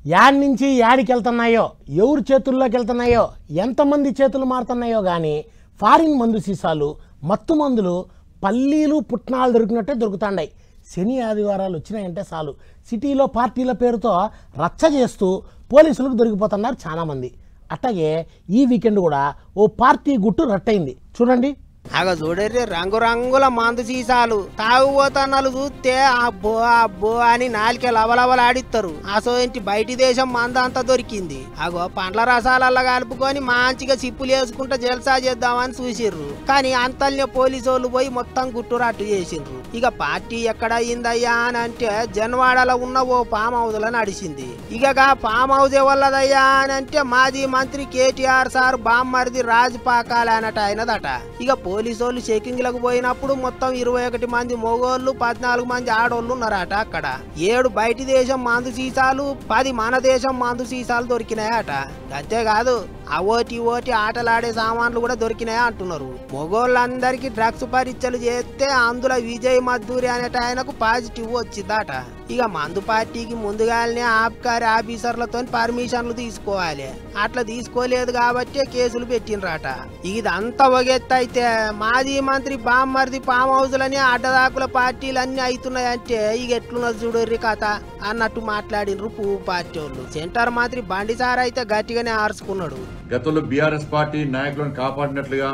Add నుంచి యాడికి వెళ్తున్నాయో ఎవరు చేతుల్లోకి వెళ్తున్నాయో ఎంతమంది చేతులు మారుతున్నాయో కానీ ఫారిన్ మందు సీసాలు మత్తు మందులు పల్లీలు పుట్నాలు దొరికినట్టే దొరుకుతాండాయి శని ఆదివారాలు వచ్చినాయంటే చాలు సిటీలో పార్టీల పేరుతో రచ్చ చేస్తూ పోలీసులకు దొరికిపోతున్నారు చాలామంది అట్లాగే ఈ వీకెండ్ కూడా ఓ పార్టీ గుట్టు రట్టయింది చూడండి అగ చూడర్రి రంగు రంగుల మందు సీసాలు తాగుబోతన్నలు చూస్తే అబ్బో అబ్బో అని నాలిక లవలవలాడిస్తారు అసోంటి బయటి దేశం మంద అంతా దొరికింది అగో పండ్ల రసాలల్లో కలుపుకొని మంచిగా సిప్పులు వేసుకుంటా జల్సా చేద్దామని చూసిర్రు కానీ అంతల్నే పోలీసు వాళ్ళు పోయి మొత్తం గుట్టురాట్టు చేసిండ్రు ఇక పార్టీ ఎక్కడ అయిందయ్యా అని అంటే జన్వాడలో ఉన్న ఓ ఫామ్ హౌస్ లో నడిచింది ఇక గా ఫామ్ హౌస్ ఎవరిదయ్యా అని అంటే మాజీ మంత్రి కేటీఆర్ సార్ బామ్మరిది రాజ్ పాకాల అన్నట ఆయనదట ఇక పోలీసు వాళ్ళు చెకింగ్లకు పోయినప్పుడు మొత్తం ఇరవై ఒకటి మంది మగోళ్ళు పద్నాలుగు మంది ఆడోళ్ళు ఉన్నారట అక్కడ ఏడు బయటి దేశం మందు సీసాలు పది మన దేశం మందు సీసాలు దొరికినాయట అంతేకాదు ఆ ఓటి ఓటి ఆటలాడే సామాన్లు కూడా దొరికినాయి అంటున్నారు మగోళ్ళందరికీ డ్రగ్స్ పరీక్షలు చేస్తే అందులో విజయ్ మద్దూరి అనేట ఆయనకు పాజిటివ్ వచ్చిందట ఇక మందు పార్టీకి ముందుగానే ఆబ్కారీ ఆఫీసర్లతో పర్మిషన్లు తీసుకోవాలి అట్లా తీసుకోలేదు కాబట్టి కేసులు పెట్టినరాట ఇదంతా ఒగెత్త అయితే మాజీ మంత్రి బామ్మర్ది ఫామ్ హౌస్లని అడ్డదాకుల పార్టీలన్నీ అవుతున్నాయంటే ఇక ఎట్లున్నది చూడర్రి కథ అన్నట్టు మాట్లాడినరు పువ్వు పార్టీ వాళ్ళు సెంటర్ మంత్రి బండి సార్ అయితే గట్టిగానే ఆర్చుకున్నాడు గతంలో బీఆర్ఎస్ పార్టీ నాయకులను కాపాడినట్లుగా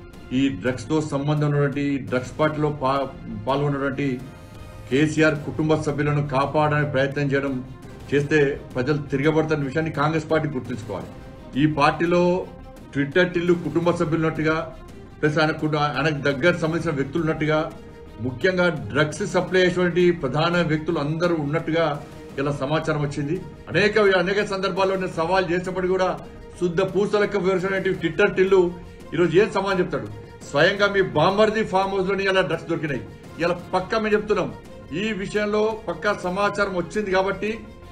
ఈ డ్రగ్స్ తో సంబంధం ఉన్నటువంటి డ్రగ్స్ పార్టీలో పా- పాల్గొన్నటువంటి కేసీఆర్ కుటుంబ సభ్యులను కాపాడడానికి ప్రయత్నం చేయడం చేస్తే ప్రజలు తిరగబడుతున్న విషయాన్ని కాంగ్రెస్ పార్టీ గుర్తుంచుకోవాలి ఈ పార్టీలో ట్విట్టర్ టిల్లు కుటుంబ సభ్యులు ఉన్నట్టుగా ప్లస్ ఆయన కుట- ఆయనకు దగ్గర సంబంధించిన వ్యక్తులు ఉన్నట్టుగా ముఖ్యంగా డ్రగ్స్ సప్లై చేసేటువంటి ప్రధాన వ్యక్తులు అందరూ ఉన్నట్టుగా ఇలా సమాచారం వచ్చింది అనేక అనేక సందర్భాల్లో నేను సవాల్ చేసినప్పటికీ కూడా శుద్ధ పూసలెక్క వివరించినటువంటి ట్విట్టర్ టిల్లు ఈరోజు ఏం సమాధానం చెప్తాడు స్వయంగా మీ బాంబర్ది ఫామ్ హౌస్ లోని ఇలా డ్రగ్స్ దొరికినాయి ఇలా పక్కా మేము చెప్తున్నాం ఈ విషయంలో పక్కా సమాచారం వచ్చింది కాబట్టి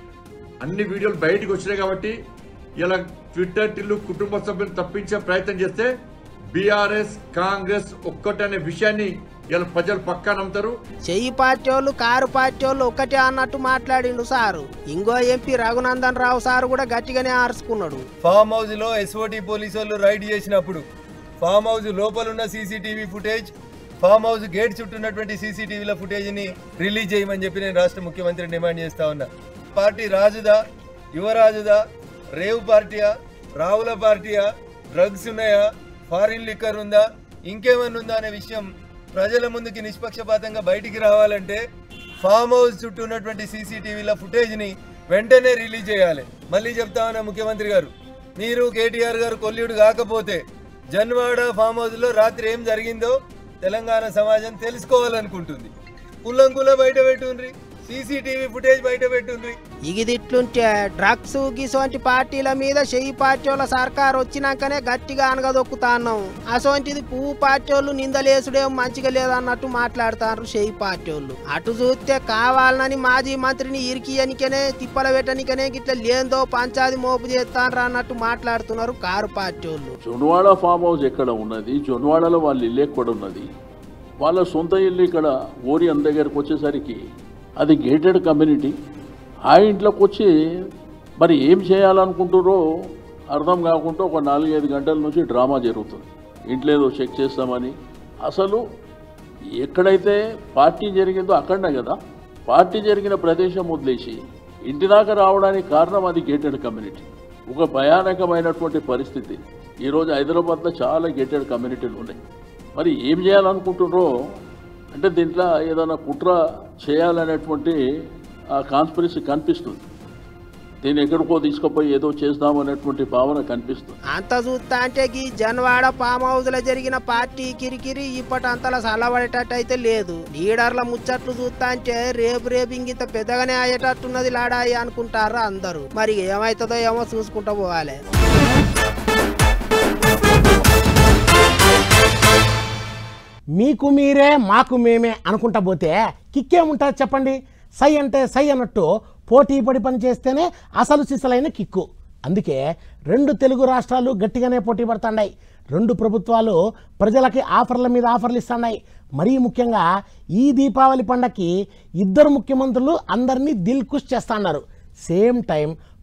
అన్ని వీడియోలు బయటకు వచ్చినాయి కాబట్టి ఇలా ట్విట్టర్ టిల్లు కుటుంబ సభ్యులు తప్పించే ప్రయత్నం చేస్తే బీఆర్ఎస్ కాంగ్రెస్ ఒక్కటనే విషయాన్ని ఇలా ప్రజలు పక్కా నమ్ముతారు చెయ్యి పార్టీ వాళ్ళు కారు పార్టీ వాళ్ళు ఒకటే అన్నట్టు మాట్లాడిండు సారు ఇంకో ఎంపీ రఘునందన్ రావు సారు కూడా గట్టిగానే ఆర్చుకున్నాడు ఫామ్ హౌస్ లో ఎస్ఓటి పోలీసు వాళ్ళు రైడ్ చేసినప్పుడు ఫామ్ హౌస్ లోపల ఉన్న CCTV footage farm house gate చుట్టూ ఉన్నటువంటి సీసీటీవీల ఫుటేజ్ ని రిలీజ్ చేయమని చెప్పి నేను రాష్ట్ర ముఖ్యమంత్రిని డిమాండ్ చేస్తా ఉన్నా పార్టీ రాజుదా యువరాజుదా రేవ్ పార్టీయా రావుల పార్టీయా డ్రగ్స్ ఉన్నాయా ఫారిన్ లిక్కర్ ఉందా ఇంకేమన్నా ఉందా అనే విషయం ప్రజల ముందుకి నిష్పక్షపాతంగా బయటికి రావాలంటే ఫామ్ హౌస్ చుట్టూ ఉన్నటువంటి సీసీటీవీల ఫుటేజ్ ని వెంటనే రిలీజ్ చేయాలి మళ్ళీ చెప్తా ఉన్నా ముఖ్యమంత్రి గారు మీరు కేటీఆర్ గారు కొల్లుడు కాకపోతే జన్వాడ ఫామ్ హౌస్ లో రాత్రి ఏం జరిగిందో తెలంగాణ సమాజం తెలుసుకోవాలనుకుంటుంది కుల్లంకుల బయట పెట్టుండ్రి సీసీటీవీ ఫుటేజ్ బయట పెట్టుండ్రి ఇగిదిట్లుంటే డ్రగ్స్ గిసోంటి పార్టీల మీద చెయ్యి పార్టీ వాళ్ళ సర్కార్ వచ్చినాకనే గట్టిగా అనగదొక్కుతాన్నాం అసోంటిది పువ్వు పార్టీ వాళ్ళు నిందలేసుడేం మంచిగా లేదన్నట్టు మాట్లాడతారు చెయ్యి పార్టీ వాళ్ళు అటు చూస్తే కావాలనని మాజీ మంత్రిని ఇరికియనికనే తిప్పల పెట్టనికనే గిట్ల లేందో పంచాది మోపు చేస్తాన్రా అన్నట్టు మాట్లాడుతున్నారు కారు పార్టీ వాళ్ళు జొన్వాడ ఫామ్ హౌస్ ఎక్కడ ఉన్నది జొన్వాడలో వాళ్ళ ఇల్లు ఎక్కడ ఉన్నది వాళ్ళ సొంత ఇల్లు ఇక్కడ ఓరియన్ దగ్గరకు వచ్చేసరికి అది గేటెడ్ కమ్యూనిటీ ఆ ఇంట్లోకి వచ్చి మరి ఏం చేయాలనుకుంటారో అర్థం కాకుండా ఒక నాలుగైదు గంటల నుంచి డ్రామా జరుగుతుంది ఇంట్లో ఏదో చెక్ చేస్తామని అసలు ఎక్కడైతే పార్టీ జరిగిందో అక్కడనే కదా పార్టీ జరిగిన ప్రదేశం వదిలేసి ఇంటి దాకా రావడానికి కారణం అది గేటెడ్ కమ్యూనిటీ ఒక భయానకమైనటువంటి పరిస్థితి ఈరోజు హైదరాబాద్లో చాలా గేటెడ్ కమ్యూనిటీలు ఉన్నాయి మరి ఏం చేయాలనుకుంటున్నారో అంటే దీంట్లో ఏదైనా కుట్ర చేయాలనేటువంటి ఆ కాన్స్పిరసీ కనిపిస్తుంది దీన్ని ఎక్కడికో తీసుకుపోయి ఏదో చేద్దామనేటువంటి భావన కనిపిస్తుంది అంత చూస్తా అంటే గీ జన్వాడ ఫామ్ హౌస్ లో జరిగిన పార్టీ కిరికిరి ఇప్పటంతలా చల్లబడేటట్టు అయితే లేదు లీడర్ల ముచ్చట్లు చూస్తా అంటే రేపు రేపు ఇంగిత పెద్దగానే అయ్యేటట్టున్నది లాడాయి అనుకుంటారు అందరూ మరి ఏమవుతుందో ఏమో చూసుకుంటూ పోవాలి మీకు మీరే మాకు మేమే అనుకుంటా పోతే కిక్కేముంటుంది చెప్పండి సై అంటే సై అన్నట్టు పోటీ పడి పని చేస్తేనే అసలు సిసలైన కిక్కు అందుకే రెండు తెలుగు రాష్ట్రాలు గట్టిగానే పోటీ పడుతున్నాయి రెండు ప్రభుత్వాలు ప్రజలకి ఆఫర్ల మీద ఆఫర్లు ఇస్తున్నాయి మరీ ముఖ్యంగా ఈ దీపావళి పండగకి ఇద్దరు ముఖ్యమంత్రులు అందరినీ దిల్ ఖుష్ చేస్తున్నారు సేమ్ టైం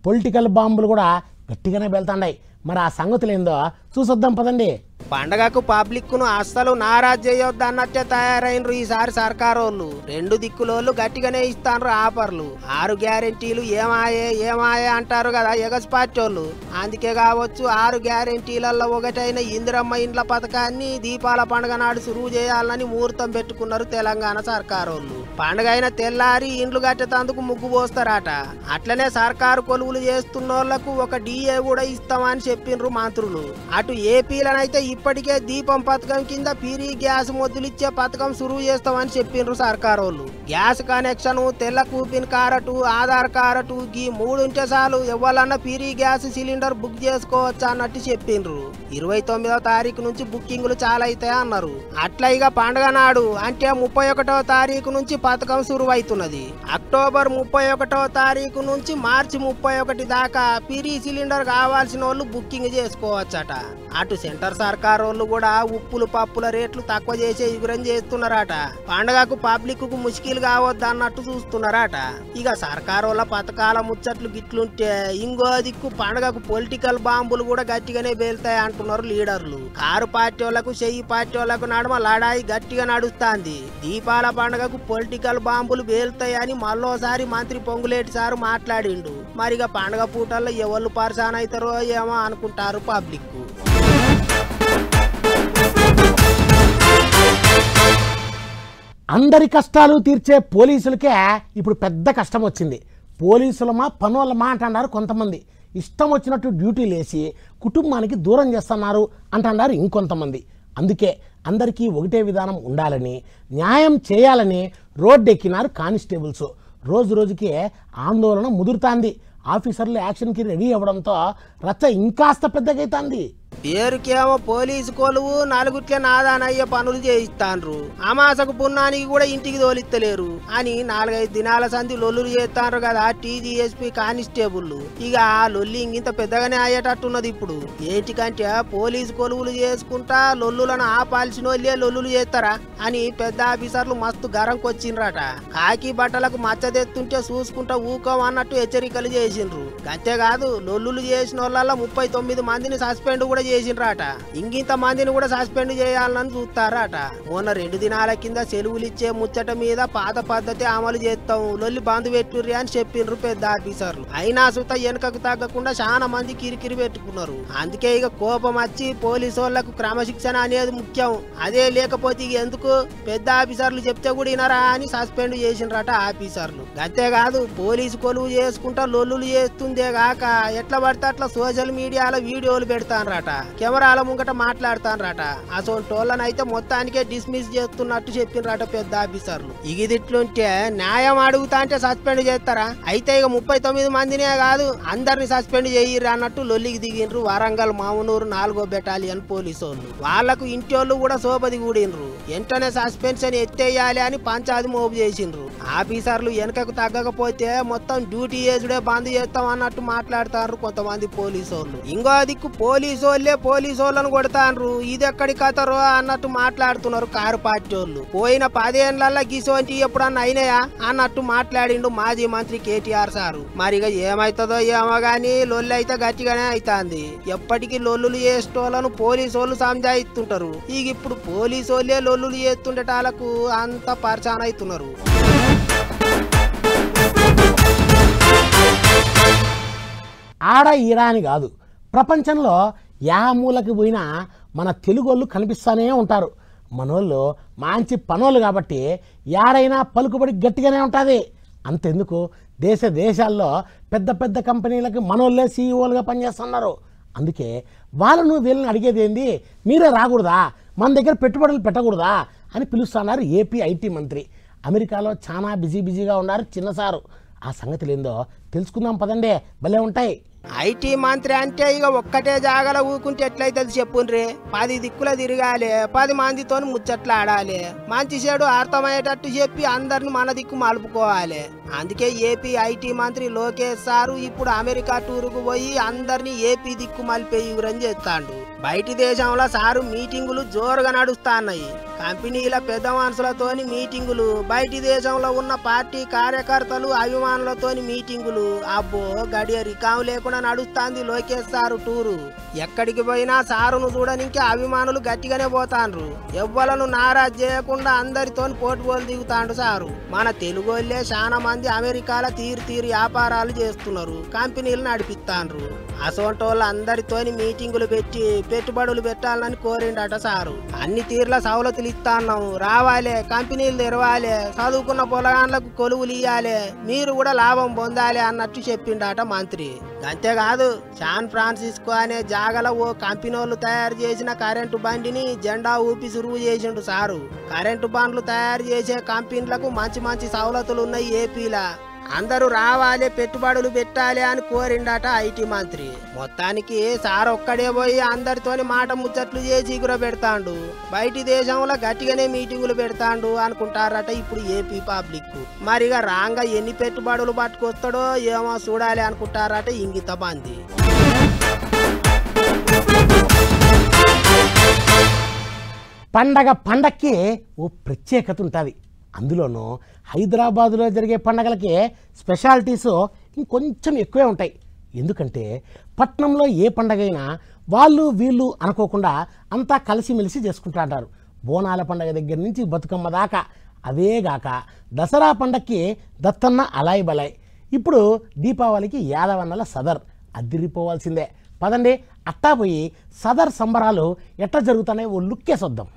పొలిటికల్ బాంబులు కూడా గట్టిగానే వెళ్తాండాయి మరి ఆ సంగతులు ఏందో చూసొద్దాం పదండి పండగకు పబ్లిక్ ను అస్సలు నారాజ్ చేయొద్దు అన్నట్టే తయారైనరు ఈసారి సర్కారోళ్ళు రెండు దిక్కులోళ్ళు గట్టిగానే ఇస్తాన్రు ఆఫర్లు ఆరు గ్యారెంటీలు ఏమాయే ఏమాయే అంటారు కదా ఎగస్ పార్టీ వాళ్ళు అందుకే కావచ్చు ఆరు గ్యారెంటీలలో ఒకటైన ఇందిరమ్మ ఇండ్ల పథకాన్ని దీపాల పండుగ నాడు సురువు చేయాలని ముహూర్తం పెట్టుకున్నారు తెలంగాణ సర్కారోళ్ళు పండుగ అయిన తెల్లారి ఇండ్లు కట్టేందుకు ముగ్గు పోస్తారట అట్లనే సర్కారు కొలువులు చేస్తున్నోళ్లకు ఒక డిఏ కూడా ఇస్తామని చెప్పిండ్రు మంత్రులు అటు ఏపీలనైతే ఇప్పటికే దీపం పథకం కింద పీరీ గ్యాస్ మొద్దులు ఇచ్చే పథకం సురువు చేస్తామని చెప్పిండ్రు సర్కారు వాళ్ళు గ్యాస్ కనెక్షన్ తెల్ల కూపిన్ కారటు ఆధార్ కారటు ఈ మూడు ఉంటే చాలు ఎవరన్నా పీరీ గ్యాస్ సిలిండర్ బుక్ చేసుకోవచ్చు అన్నట్టు చెప్పిండ్రు ఇరవై తొమ్మిదో తారీఖు నుంచి బుకింగ్లు చాలా అవుతాయి అన్నారు అట్లా ఇక పండుగ నాడు అంటే ముప్పై ఒకటో తారీఖు నుంచి పథకం సురువైతున్నది అక్టోబర్ ముప్పై ఒకటో తారీఖు నుంచి మార్చి ముప్పై ఒకటి దాకా పీరీ సిలిండర్ కావాల్సిన వాళ్ళు బుకింగ్ చేసుకోవచ్చట అటు సెంటర్ సర్కార్ వాళ్ళు కూడా ఉప్పులు పప్పుల రేట్లు తక్కువ చేసే ఎగురం చేస్తున్నారట పండగకు పబ్లిక్ కు ముష్కిల్ కావద్దు అన్నట్టు చూస్తున్నారట ఇక సర్కార్ వాళ్ళ పథకాల ముచ్చట్లు గిట్లుంటే ఇంకో దిక్కు పండగకు పొలిటికల్ బాంబులు కూడా గట్టిగానే పేలుతాయి అంటున్నారు లీడర్లు కారు పార్టీ వాళ్ళకు చెయ్యి పార్టీ వాళ్ళకు నడుమ లడాయి గట్టిగా నడుస్తాంది దీపాల పండగకు పొలిటికల్ బాంబులు పేలుతాయని మళ్ళోసారి మంత్రి పొంగులేటి సారు మాట్లాడిండు మరిగా పండగ పూటల్లో ఎవరు పరిశాన్ అవుతారో ఏమో అనుకుంటారు పబ్లిక్ అందరి కష్టాలు తీర్చే పోలీసులకే ఇప్పుడు పెద్ద కష్టం వచ్చింది పోలీసులమా పనులమా అంటున్నారు కొంతమంది ఇష్టం వచ్చినట్టు డ్యూటీలు వేసి కుటుంబానికి దూరం చేస్తున్నారు అంటున్నారు ఇంకొంతమంది అందుకే అందరికీ ఒకటే విధానం ఉండాలని న్యాయం చేయాలని రోడ్డెక్కినారు కానిస్టేబుల్స్ రోజు రోజుకి ఆందోళన ముదురుతాంది ఆఫీసర్లు యాక్షన్కి రెడీ అవ్వడంతో రచ్చ ఇంకాస్త పెద్దగైతాంది పేరుకేమో పోలీసు కొలువు నలుగుట్లే నాదానయ్య పనులు చేయిస్తాండ్రు అమాసకు పున్నానికి కూడా ఇంటికి తోలిత్తలేరు అని నాలుగైదు దినాల సంధి లొల్లులు చేస్తాండ్రు కదా టీజీఎస్పీ కానిస్టేబుల్ ఇక ఆ లొల్లి ఇంత పెద్దగానే అయ్యేటట్టున్నది ఇప్పుడు ఏంటికంటే పోలీసు కొలువులు చేసుకుంటా లొల్లులను ఆపాల్సిన వాళ్ళే లొల్లులు చేస్తారా అని పెద్ద ఆఫీసర్లు మస్తు గరంకొచ్చిండ్రట కాకి బట్టలకు మచ్చదెత్తుంటే చూసుకుంటా ఊకోం అన్నట్టు హెచ్చరికలు చేసిండ్రు అంతేకాదు లొల్లులు చేసిన వాళ్ళ ముప్పై తొమ్మిది మందిని సస్పెండ్ కూడా చేసిండ్రట ఇంకింత మందిని కూడా సస్పెండ్ చేయాలని చూస్తారట మొన్న రెండు దినాల కింద సెలవులు ఇచ్చే ముచ్చట మీద పాత పద్ధతి అమలు చేస్తాం లొల్లి బంద్ పెట్టుర్రి అని చెప్పిండ్రు పెద్ద ఆఫీసర్లు అయినా సుత వెనుకకు తగ్గకుండా చాలా మంది కిరికిరి పెట్టుకున్నారు అందుకే ఇక కోపం వచ్చి పోలీసు వాళ్ళకు క్రమశిక్షణ అనేది ముఖ్యం అదే లేకపోతే ఇక ఎందుకు పెద్ద ఆఫీసర్లు చెప్తే కూడా వినరా అని సస్పెండ్ చేసిండ్రట ఆఫీసర్లు అంతేకాదు పోలీసు కొలువు చేసుకుంటా లొల్లులు చేస్తుందే గాక ఎట్లా పడితే అట్లా సోషల్ మీడియాలో వీడియోలు పెడతానరట కెమెరాల ముంగట మాట్లాడతానరట అసలు అయితే మొత్తానికే డిస్మిస్ చేస్తున్నట్టు చెప్పిండ్రట పెద్ద ఆఫీసర్లు ఇక ఇట్లుంటే న్యాయం అడుగుతా అంటే సస్పెండ్ చేస్తారా అయితే ఇక ముప్పై తొమ్మిది మందినే కాదు అందరిని సస్పెండ్ చేయిర్రు అన్నట్టు లొల్లికి దిగిండ్రు వరంగల్ మామునూరు నాలుగో బెటాలియన్ పోలీసు వాళ్ళు వాళ్లకు ఇంటోళ్ళు కూడా సోపది కూడిండ్రు వెంటనే సస్పెన్షన్ ఎత్తేయాలి అని పంచాది మోపు చేసిండ్రు ఆఫీసర్లు వెనకకు తగ్గకపోతే మొత్తం డ్యూటీ చేసుడే బంద్ చేస్తాం అన్నట్టు మాట్లాడతారు కొంతమంది పోలీసు వాళ్ళు ఇంకో దిక్కు పోలీసు వాళ్ళే పోలీసు వాళ్ళని కొడతాండ్రు ఇది ఎక్కడి కథరో అన్నట్టు మాట్లాడుతున్నారు కారు పార్టీ వాళ్ళు పోయిన పదేళ్లలో గిసోంటి ఎప్పుడన్నా అయినాయా అన్నట్టు మాట్లాడిండు మాజీ మంత్రి కేటీఆర్ సారు మరి ఇక ఏమైతుందో ఏమో గానీ లొల్లి అయితే గట్టిగానే అవుతాంది ఎప్పటికీ లొల్లులు చేసేటోళ్ళను పోలీసు వాళ్ళు సంజాయిస్తుంటారు ఇక ఇప్పుడు పోలీసు వాళ్ళే లొల్లులు చేస్తుండేటాలకు అంత పరిచాన అవుతున్నారు ఆడ ఈడ అని కాదు ప్రపంచంలో యా మూలకి పోయినా మన తెలుగోళ్ళు కనిపిస్తూనే ఉంటారు మనోళ్ళు మంచి పనోళ్ళు కాబట్టి యాడైనా పలుకుబడి గట్టిగానే ఉంటుంది అంతెందుకు దేశ దేశాల్లో పెద్ద పెద్ద కంపెనీలకు మనోళ్ళే సీఈఓలుగా పనిచేస్తున్నారు అందుకే వాళ్ళను వీళ్ళని అడిగేది ఏంది మీరే రాకూడదా మన దగ్గర పెట్టుబడులు పెట్టకూడదా అని పిలుస్తున్నారు ఏపీ ఐటీ మంత్రి అమెరికాలో చాలా బిజీ బిజీగా ఉన్నారు చిన్నసారు ఆ సంగతులు ఏందో తెలుసుకుందాం పదండి భలే ఉంటాయి ఐటీ మంత్రి అంటే ఇక ఒక్కటే జాగల ఊకుంటే ఎట్లయితుంది చెప్పుండ్రి పది దిక్కుల తిరగాలి పది మందితో ముచ్చట్లు ఆడాలి మంచి చెడు అర్థమయ్యేటట్టు చెప్పి అందరిని మన దిక్కు మలుపుకోవాలి అందుకే ఏపీ ఐటీ మంత్రి లోకేష్ సారు ఇప్పుడు అమెరికా టూరుకు పోయి అందరినీ ఏపీ దిక్కు మలిపే ఊరని చేస్తాడు బయటి దేశంలో సారు మీటింగులు జోరుగా నడుస్తాన్నాయి కంపెనీల పెద్ద మనుషులతోని మీటింగులు బయటి దేశంలో ఉన్న పార్టీ కార్యకర్తలు అభిమానులతోని మీటింగులు అబ్బో గడియ రికాము లేకుండా నడుస్తాంది లోకేష్ సారు టూరు ఎక్కడికి పోయినా సారును చూడనికి అభిమానులు గట్టిగానే పోతాండ్రు ఎవ్వలను నారాజ్ చేయకుండా అందరితోని పోటుపోలు దిగుతాండు సారు మన తెలుగోళ్ళే చాలా మంది అమెరికాల తీరు తీరు వ్యాపారాలు చేస్తున్నారు కంపెనీలు నడిపిస్తాండ్రు అసోంటోళ్ళు అందరితోని మీటింగులు పెట్టి పెట్టుబడులు పెట్టాలని కోరిండట సారు అన్ని తీర్ల సవలతులు ఇస్తాన్నాం రావాలే కంపెనీలు తెరవాలి చదువుకున్న పొలగాన్లకు కొలువులు ఇయ్యాలి మీరు కూడా లాభం పొందాలి అన్నట్టు చెప్పిండట మంత్రి అంతేకాదు శాన్ ఫ్రాన్సిస్కో అనే జాగలో ఓ కంపెనీలు తయారు చేసిన కరెంటు బండిని జెండా ఊపి సురువు చేసిండు సారు కరెంటు బండ్లు తయారు చేసే కంపెనీలకు మంచి మంచి సవలతులు ఉన్నాయి ఏపీలా అందరూ రావాలి పెట్టుబడులు పెట్టాలి అని కోరిండట ఐటీ మంత్రి మొత్తానికి సార్ ఒక్కడే పోయి అందరితోని మాట ముచ్చట్లు చేసి ఎగుర పెడతాండు బయటి దేశంలో గట్టిగానే మీటింగులు పెడతాండు అనుకుంటారట ఇప్పుడు ఏపీ పబ్లిక్ మరిగా రాంగా ఎన్ని పెట్టుబడులు పట్టుకొస్తాడో ఏమో చూడాలి అనుకుంటారట ఇంగిత మంది పండగ పండక్కి ఓ ప్రత్యేకత ఉంటుంది అందులోనూ హైదరాబాదులో జరిగే పండగలకి స్పెషాలిటీస్ ఇంకొంచెం ఎక్కువే ఉంటాయి ఎందుకంటే పట్నంలో ఏ పండగైనా వాళ్ళు వీళ్ళు అనుకోకుండా అంతా కలిసిమెలిసి చేసుకుంటుంటారు బోనాల పండగ దగ్గర నుంచి బతుకమ్మ దాకా అదేగాక దసరా పండక్కి దత్తన్న అలాయ్ బలాయ్ ఇప్పుడు దీపావళికి యాదవన్నల సదర్ అద్దిరిపోవాల్సిందే పదండి అట్టా పోయి సదర్ సంబరాలు ఎట్లా జరుగుతున్నాయో ఓ లుక్కేసొద్దాం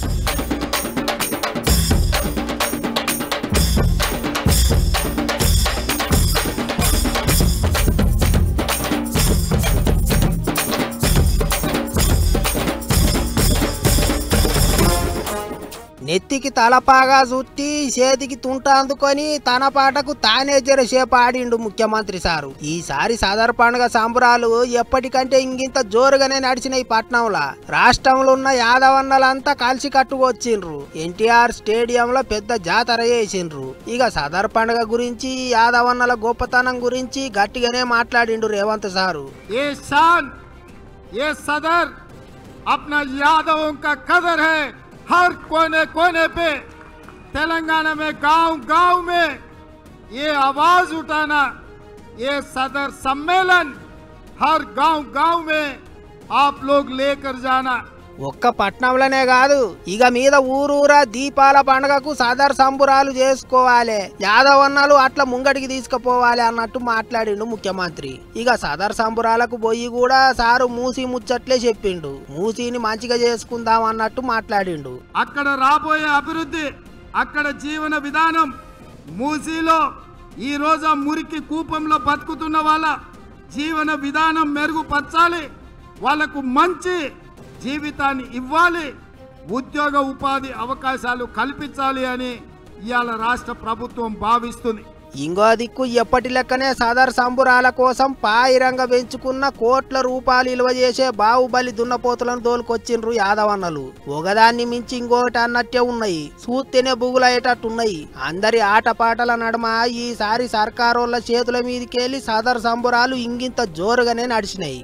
నెత్తికి తలపాగా చుట్టి చేతికి తుంట అందుకొని తన పాటకు తానే జరసేపు ఆడిండు ముఖ్యమంత్రి సారు ఈసారి సదర్ పండుగ సంబరాలు ఎప్పటికంటే ఇంకింత జోరుగానే నడిచినాయి పట్నంలో రాష్ట్రంలో ఉన్న యాదవన్నలంతా కలిసి కట్టుకొచ్చిండ్రు ఎన్టీఆర్ స్టేడియంలో పెద్ద జాతర చేసిండ్రు ఇక సదర్ పండుగ గురించి యాదవన్నల గొప్పతనం గురించి గట్టిగానే మాట్లాడిండు రేవంత్ సారు ये शान ये सदर अपना यादवों का कदर है हर कोने कोने पे तेलंगाना में गांव गांव में ये आवाज उठाना ये सदर सम्मेलन हर गांव गांव में आप लोग लेकर जाना ఒక్క పట్నంలోనే కాదు ఇక మీద ఊరూరా దీపాల పండుగకు సదర్ సంబురాలు చేసుకోవాలి యాదవన్నలు అట్లా ముంగడికి తీసుకుపోవాలి అన్నట్టు మాట్లాడిండు ముఖ్యమంత్రి ఇక సదర్ సంబురాలకు పోయి కూడా సారు మూసి ముచ్చట్లే చెప్పిండు మూసిని మంచిగా చేసుకుందాం అన్నట్టు మాట్లాడిండు అక్కడ రాబోయే అభివృద్ధి అక్కడ జీవన విధానం మూసీలో ఈ రోజు ఆ మురికి కూపంలో బతుకుతున్న వాళ్ళ జీవన విధానం మెరుగుపరచాలి వాళ్ళకు మంచి జీవితాన్ని ఇవ్వాలి ఉద్యోగ ఉపాధి అవకాశాలు కల్పించాలి అని ఇవాళ రాష్ట్ర ప్రభుత్వం భావిస్తుంది ఇంకో దిక్కు ఎప్పటి లెక్కనే సదర్ సంబురాల కోసం పాయిరంగ పెంచుకున్న కోట్ల రూపాయలు ఇలువ చేసే బాహుబలి దున్నపోతులను దోలుకొచ్చిండ్రు యాదవన్నలు ఒకదాన్ని మించి ఇంకోటి అన్నట్టే ఉన్నాయి చూస్తేనే బుగులయ్యేటట్టున్నాయి అందరి ఆటపాటల నడమ ఈసారి సర్కారోళ్ళ చేతుల మీదకెళ్ళి సదర్ సంబురాలు ఇంగింత జోరుగానే నడిచినాయి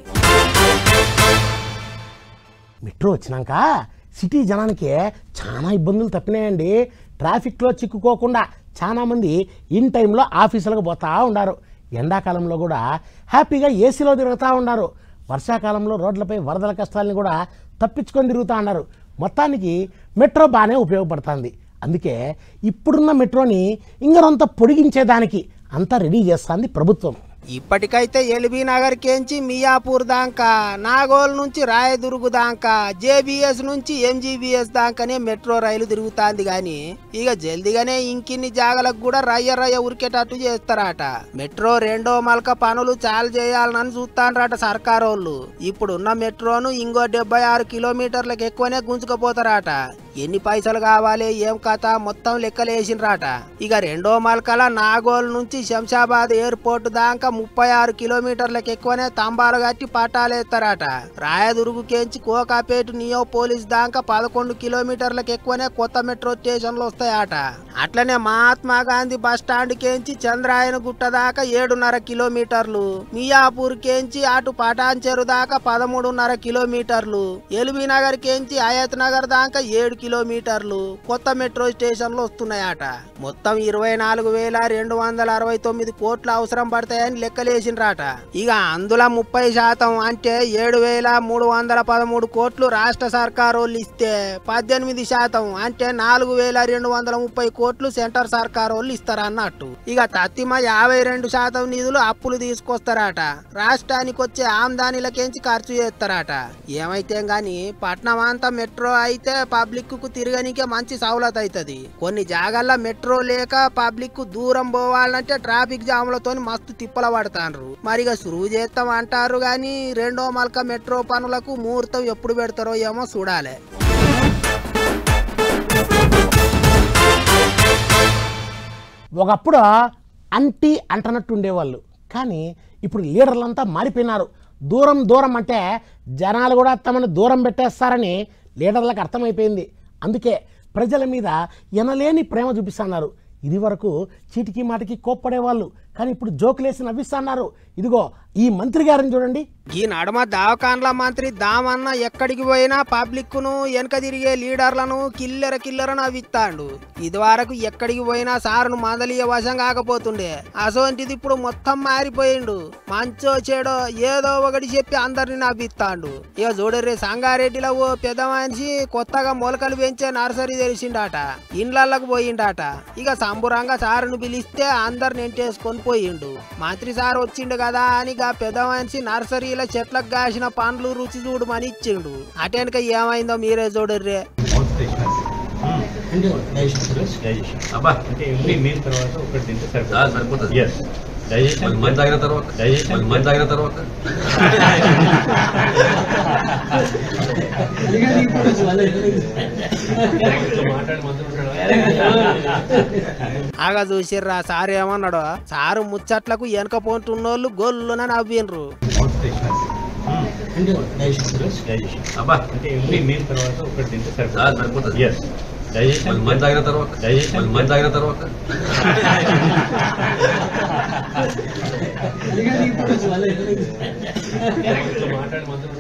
మెట్రో వచ్చినాక సిటీ జనానికి చాలా ఇబ్బందులు తప్పినాయండి ట్రాఫిక్లో చిక్కుకోకుండా చాలామంది ఇన్ టైంలో ఆఫీసులకు పోతా ఉన్నారు ఎండాకాలంలో కూడా హ్యాపీగా ఏసీలో తిరుగుతూ ఉన్నారు వర్షాకాలంలో రోడ్లపై వరదల కష్టాలని కూడా తప్పించుకొని తిరుగుతూ ఉన్నారు మొత్తానికి మెట్రో బాగానే ఉపయోగపడుతుంది అందుకే ఇప్పుడున్న మెట్రోని ఇంకనంత పొడిగించేదానికి అంతా రెడీ చేస్తుంది ప్రభుత్వం ఇప్పటికైతే ఎల్బీ నగర్ కేంచి మియాపూర్ దాకా నాగోల్ నుంచి రాయదుర్గు దాకా జేబీఎస్ నుంచి ఎంజీబీఎస్ దాకానే మెట్రో రైలు తిరుగుతాంది గాని ఇక జల్దిగానే ఇంకిన్ని జాగలకు కూడా రయ్య రయ్య ఉరికేటట్టు చేస్తారట మెట్రో రెండో మలక పనులు చాలు చేయాలని చూస్తాండ్రట సర్కారోళ్ళు ఇప్పుడున్న మెట్రోను ఇంకో డెబ్బై ఆరు కిలోమీటర్లకు ఎక్కువనే గుంజుకుపోతారట ఎన్ని పైసలు కావాలి ఏం కథ మొత్తం లెక్కలేసిండ్రాట ఇక రెండో మల్కల నాగోల్ నుంచి శంషాబాద్ ఎయిర్పోర్ట్ దాకా ముప్పై ఆరు కిలోమీటర్లకు ఎక్కువనే తంబాలు కట్టి పట్టాలేస్తారట రాయదుర్గు కేంచి కోకాపేట నియో పోలీస్ దాకా పదకొండు కిలోమీటర్లకు ఎక్కువనే కొత్త మెట్రో స్టేషన్లు వస్తాయట అట్లనే మహాత్మా గాంధీ బస్ స్టాండ్ కేంచి చంద్రాయన గుట్ట దాకా ఏడున్నర కిలోమీటర్లు మియాపూర్ కేంచి అటు పటాన్ చెరు దాకా పదమూడున్నర కిలోమీటర్లు ఎల్బీ నగర్ కేంచి అయత్ నగర్ దాకా ఏడు కిలోమీటర్లు కొత్త మెట్రో స్టేషన్లు వస్తున్నాయట మొత్తం ఇరవై నాలుగు వేల రెండు వందల అరవై తొమ్మిది కోట్లు అవసరం పడతాయని లెక్కలేసిండ్రాట ఇక అందులో ముప్పై శాతం అంటే ఏడు వేల మూడు వందల పదమూడు కోట్లు రాష్ట్ర సర్కారు వాళ్ళు ఇస్తే పద్దెనిమిది శాతం అంటే నాలుగు వేల రెండు వందల ముప్పై కోట్లు సెంటర్ సర్కారు వాళ్ళు ఇస్తారన్నట్టు ఇక తత్తిమ యాభై రెండు శాతం నిధులు అప్పులు తీసుకొస్తారట రాష్ట్రానికి వచ్చే ఆమ్దానిలకేంచి ఖర్చు చేస్తారట ఏమైతే గాని పట్నం అంతా మెట్రో అయితే పబ్లిక్ కు తిరగనికే మంచి సౌలత్ అవుతుంది కొన్ని జాగాల్లో మెట్రో లేక పబ్లిక్ కు దూరం పోవాలంటే ట్రాఫిక్ జాములతో మస్తు తిప్పల పడతాండ్రు మరిగా సురువు చేస్తాం అంటారు గాని రెండో మల్క మెట్రో పనులకు ముహూర్తం ఎప్పుడు పెడతారో ఏమో చూడాలి ఒకప్పుడు అంటి అంటనట్టు ఉండేవాళ్ళు కానీ ఇప్పుడు లీడర్లంతా మారిపోయినారు దూరం దూరం అంటే జనాలు కూడా తమను దూరం పెట్టేస్తారని లీడర్లకు అర్థమైపోయింది అందుకే ప్రజల మీద ఎనలేని ప్రేమ చూపిస్తున్నారు ఇది వరకు చీటికి మాటికి కోప్పడేవాళ్ళు కానీ ఇప్పుడు జోకులేసి నవ్విస్తున్నారు ఇదిగో ఈ మంత్రి గారిని చూడండి ఈ నడమ దావకాన్ల మంత్రి దామన్న ఎక్కడికి పోయినా పబ్లిక్ ను వెనక తిరిగే లీడర్లను కిల్లెర కిల్లెర నవ్విస్తాండు ఇదివరకు ఎక్కడికి పోయినా సారును మందలియ వశం కాకపోతుండే అసోంటిది ఇప్పుడు మొత్తం మారిపోయిండు మంచో చెడో ఏదో ఒకటి చెప్పి అందరిని నవ్విస్తాండు ఇక చూడర్రి సంగారెడ్డిలో ఓ పెద్ద మనిషి కొత్తగా మొలకలు పెంచే నర్సరీ తెలిసిండట ఇండ్లకి పోయిండట ఇక సంబురంగా సారును పిలిస్తే అందరిని ఎంటేసుకొని పోయిండు మంత్రి సార్ వచ్చిండు కదా అని గా పెద్ద మనిషి నర్సరీలో చెట్లకు కాసిన పండ్లు రుచి చూడమని ఇచ్చిండు అటెనక ఏమైందో మీరే చూడర్రే అబ్బా అంటే ఎవ్రీ మీల్ తర్వాత ఒకటి తింటే సరిపోతుంది సరిపోతుంది ఎస్ డైజెషన్ మళ్ళీ మంది తాగిన తర్వాత Digestion. మళ్ళీ మంది తాగిన తర్వాత మాట్లాడి మందులు ఆగా చూసిర్రా సార్ ఏమన్నాడో సారు ముచ్చట్లకు వెనక పోంటున్నోళ్ళు గొల్లున నవ్విండ్రు డైజెషన్ అబ్బా అంటే ఎవ్రీ మీల్ తర్వాత ఒకటి తింటే సరిపోతుంది సరిపోతుంది ఎస్ డైజెషన్ మళ్ళీ మంది తాగిన తర్వాత Digestion. మళ్ళీ మంది తాగిన తర్వాత మాట్లాడి మందులు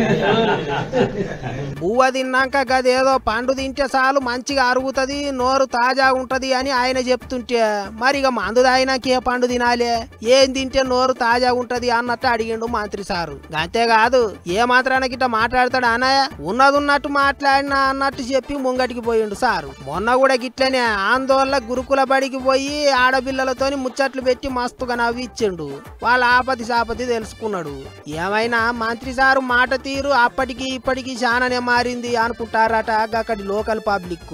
బువ్వ తిన్నాక గదేదో పండు తింటే చాలు మంచిగా అరుగుతుంది నోరు తాజా ఉంటది అని ఆయన చెప్తుంటే మరి ఇక మందు తాగినాక ఏ పండు తినాలి ఏం తింటే నోరు తాజా ఉంటది అన్నట్టు అడిగిండు మంత్రి సారు అంతేకాదు ఏ మాత్రానికి ఇట్లా మాట్లాడతాడు అన్నయ్య ఉన్నది ఉన్నట్టు మాట్లాడినా అన్నట్టు చెప్పి ముంగటికి పోయిండు సారు మొన్న కూడా గిట్లనే ఆందోళన గురుకుల బడికి పోయి ఆడపిల్లలతోని ముచ్చట్లు పెట్టి మస్తుగా నవ్విచ్చిండు వాళ్ళ ఆపతి సాపతి తెలుసుకున్నాడు ఏమైనా మంత్రి సారు మాట తీరు అప్పటికి ఇప్పటికి చాలానే మారింది అనుకుంటారట అక్కడి లోకల్ పబ్లిక్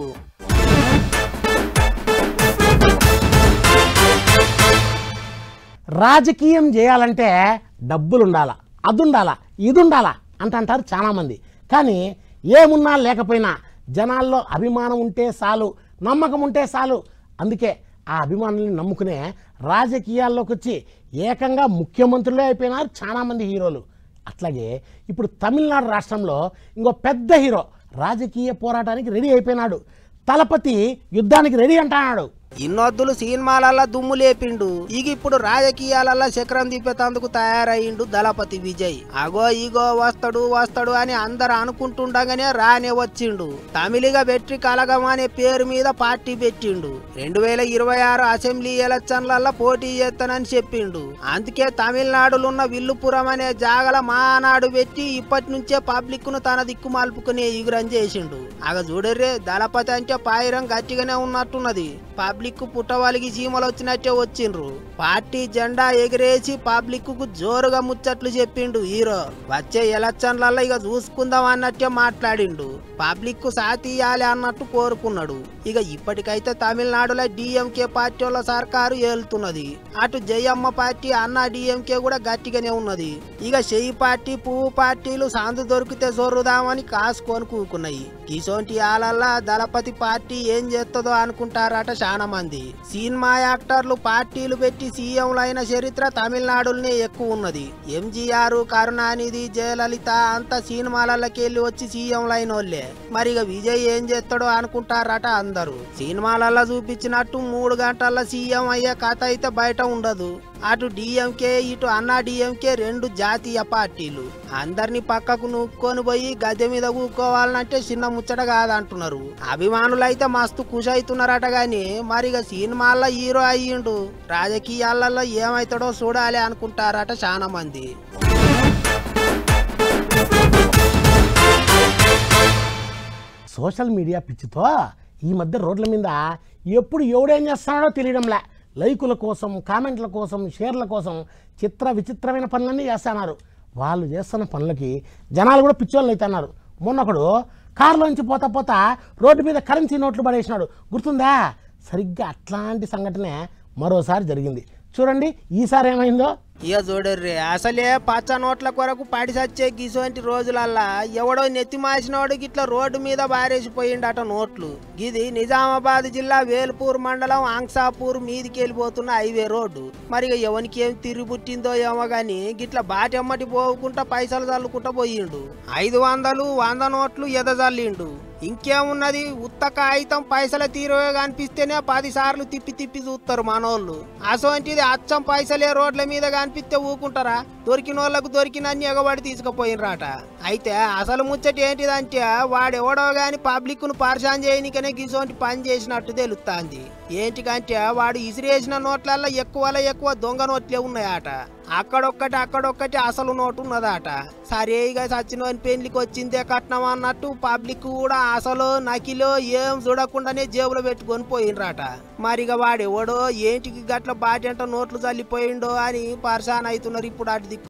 రాజకీయం చేయాలంటే డబ్బులు ఉండాలా అది ఉండాలా ఇది ఉండాలా అంటారు చాలామంది కానీ ఏమున్నా లేకపోయినా జనాల్లో అభిమానం ఉంటే చాలు నమ్మకం ఉంటే చాలు అందుకే ఆ అభిమానుల్ని నమ్ముకునే రాజకీయాల్లోకి వచ్చి ఏకంగా ముఖ్యమంత్రులే అయిపోయినారు చాలామంది హీరోలు అట్లాగే ఇప్పుడు తమిళనాడు రాష్ట్రంలో ఇంకో పెద్ద హీరో రాజకీయ పోరాటానికి రెడీ అయిపోయినాడు తలపతి యుద్ధానికి రెడీ అంటున్నాడు ఇన్నొద్దులు సినిమాలల్లా దుమ్ము లేపిండు ఇక ఇప్పుడు రాజకీయాలల్లా చక్రం తిప్పేతందుకు తయారయ్యిండు దళపతి విజయ్ అగో ఇగో వస్తాడు వస్తాడు అని అందరు అనుకుంటుండగానే రానే వచ్చిండు తమిళిగా బెట్రి కలగం అనే పేరు మీద పార్టీ పెట్టిండు రెండు వేల ఇరవై ఆరు అసెంబ్లీ ఎలక్షన్లల్లా పోటీ చేస్తానని చెప్పిండు అందుకే తమిళనాడులున్న విల్లుపురం అనే జాగల మానాడు పెట్టి ఇప్పటి నుంచే పబ్లిక్ ను తన దిక్కు మలుపుకునే ఎగురం చేసిండు అగ చూడర్రే దళపతి అంటే పాయిరం గట్టిగానే ఉన్నట్టున్నది పబ్లిక్ పుట్టవాలికి చీమలు వచ్చినట్టే వచ్చిండ్రు పార్టీ జెండా ఎగిరేసి పబ్లిక్ కు జోరుగా ముచ్చట్లు చెప్పిండు హీరో వచ్చే ఎలక్షన్లలో ఇక చూసుకుందాం అన్నట్టే మాట్లాడిండు పబ్లిక్ కు సాతీయాలి అన్నట్టు కోరుకున్నాడు ఇక ఇప్పటికైతే తమిళనాడులో డిఎంకే పార్టీ వాళ్ళ సర్కారు ఏలుతున్నది అటు జయమ్మ పార్టీ అన్న డిఎంకే కూడా గట్టిగానే ఉన్నది ఇక చెయ్యి పార్టీ పువ్వు పార్టీలు సాందు దొరికితే జొర్రుదామని కాసుకొని కూకున్నాయి కిసోంటి ఆలల్లా దళపతి పార్టీ ఏం చేస్తుందో అనుకుంటారట చాలా మంది సినిమా యాక్టర్లు పార్టీలు పెట్టి సీఎంలు అయిన చరిత్ర తమిళనాడులోనే ఎక్కువ ఉన్నది ఎంజీఆర్ కరుణానిధి జయలలిత అంతా సినిమాలకి వెళ్ళి వచ్చి సీఎంలు అయిన వాళ్ళే మరి ఇక విజయ్ ఏం చేస్తాడో అనుకుంటారట అందరూ సినిమాలల్లో చూపించినట్టు మూడు గంటల్లో సీఎం అయ్యే కథ అయితే బయట ఉండదు అటు డిఎంకే ఇటు అన్నా డిఎంకే రెండు జాతీయ పార్టీలు అందరినీ పక్కకు నూక్కొని పోయి గద్దె మీద కూకోవాలంటే చిన్న ముచ్చట కాదంటున్నారు అభిమానులైతే మస్తు ఖుషి అవుతున్నారట గాని మరి ఇక సినిమాల్లో హీరో అయ్యిండు రాజకీయాలలో ఏమవుతాడో చూడాలి అనుకుంటారట చాలా మంది సోషల్ మీడియా పిచ్చితో ఈ మధ్య రోడ్ల మీద ఎప్పుడు ఎవడేం చేస్తున్నాడో తెలియడంలే లైకుల కోసం కామెంట్ల కోసం షేర్ల కోసం చిత్ర విచిత్రమైన పనులన్నీ చేస్తున్నారు వాళ్ళు చేస్తున్న పనులకి జనాలు కూడా పిచ్చోళ్ళు అవుతున్నారు మొన్నొకడు కారులోంచి పోతా పోతా రోడ్డు మీద కరెన్సీ నోట్లు పడేసినాడు గుర్తుందా సరిగ్గా అట్లాంటి సంఘటనే మరోసారి జరిగింది చూడండి ఈసారి ఏమైందో ఇక చూడర్రి అసలే పచ్చ నోట్ల కొరకు పడి సచ్చే గిసోంటి రోజులల్లా ఎవడో నెత్తి మాసినోడు గిట్ల రోడ్డు మీద బారేసిపోయిండట నోట్లు ఇది నిజామాబాద్ జిల్లా వేల్పూర్ మండలం ఆంగ్సాపూర్ మీదికి వెళ్ళిపోతున్న హైవే రోడ్డు మరి ఇక ఎవనికి ఏం తిరిగి పుట్టిందో ఏమో గాని గిట్ల బాటెమ్మటి పోకుండా పైసలు చల్లుకుంటా పోయిండు ఐదు వందలు వంద నోట్లు ఎదజల్లిండు ఇంకేమున్నది ఉత్త కాగితం పైసల తీరువే కనిపిస్తేనే పది సార్లు తిప్పి తిప్పి చూస్తారు మనోళ్ళు అసోంటిది అచ్చం పైసలే రోడ్ల మీద కనిపిస్తే ఊకుంటారా దొరికిన వాళ్ళకు దొరికినన్ని ఎగబడి తీసుకుపోయినరాట అయితే అసలు ముచ్చట ఏంటిదంటే వాడెవడో గాని పబ్లిక్ ను పరిశాన్ చేయనికనే గిసోంటి పని చేసినట్టు తెలుస్తాంది ఏంటికంటే వాడు ఇసిరేసిన నోట్లల్లో ఎక్కువలో ఎక్కువ దొంగ నోట్లే ఉన్నాయట అక్కడొక్కటి అక్కడొక్కటి అసలు నోటు ఉన్నదట సరే ఇక సచినోని పెళ్లికి వచ్చిందే కట్నం అన్నట్టు పబ్లిక్ కూడా అసలు నకిలో ఏం చూడకుండానే జేబులో పెట్టుకొని పోయినరాట మరిగ వాడెవడో ఏంటికి గట్ల బాటంట నోట్లు చల్లిపోయిండో అని పరిశాన్ అవుతున్నారు ఇప్పుడు అటు